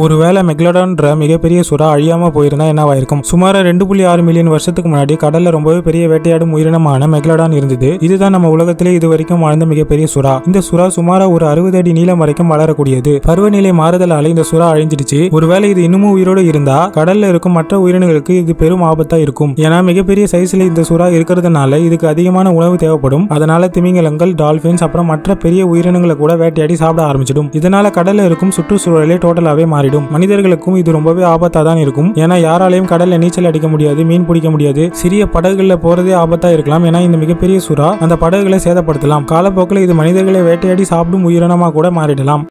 ஒருவேளை மெக்லடான்ற மிகப்பெரிய சுறா அழியாம போயிருந்தா என்னவாயிருக்கும் சுமார் ரெண்டு புள்ளி ஆறு மில்லியன் வருஷத்துக்கு முன்னாடி கடல்ல ரொம்பவே பெரிய வேட்டையாடும் உயிரினமான மெக்லடான் இருந்தது இதுதான் நம்ம உலகத்திலே இது வரைக்கும் வாழ்ந்த மிகப்பெரிய சுறா இந்த சுறா சுமாரா ஒரு அறுபது அடி நீளம் வரைக்கும் வளரக்கூடியது பருவநிலை மாறுதலால இந்த சுறா அழிஞ்சிடுச்சு ஒருவேளை இது இன்னமும் உயிரோடு இருந்தா கடல்ல இருக்கும் மற்ற உயிரினங்களுக்கு இது பெரும் ஆபத்தா இருக்கும் ஏன்னா மிகப்பெரிய சைஸ்ல இந்த சுறா இருக்கிறதுனால இதுக்கு அதிகமான உணவு தேவைப்படும் அதனால திமிங்கலங்கள் டால்பின்ஸ் அப்புறம் மற்ற பெரிய உயிரினங்களை கூட வேட்டையாடி சாப்பிட ஆரம்பிச்சிடும் இதனால கடல்ல இருக்கும் சுற்றுச்சூழலே டோட்டலாவே மாறிடும் மனிதர்களுக்கும் இது ரொம்பவே ஆபத்தா தான் இருக்கும் ஏன்னா யாராலையும் கடல்ல நீச்சல் அடிக்க முடியாது மீன் பிடிக்க முடியாது சிறிய படகுகள்ல போறதே ஆபத்தா இருக்கலாம் ஏன்னா இந்த மிகப்பெரிய சுறா அந்த படகுகளை சேதப்படுத்தலாம் காலப்போக்கில் இது மனிதர்களை வேட்டையாடி சாப்பிடும் உயிரினமா கூட மாறிடலாம்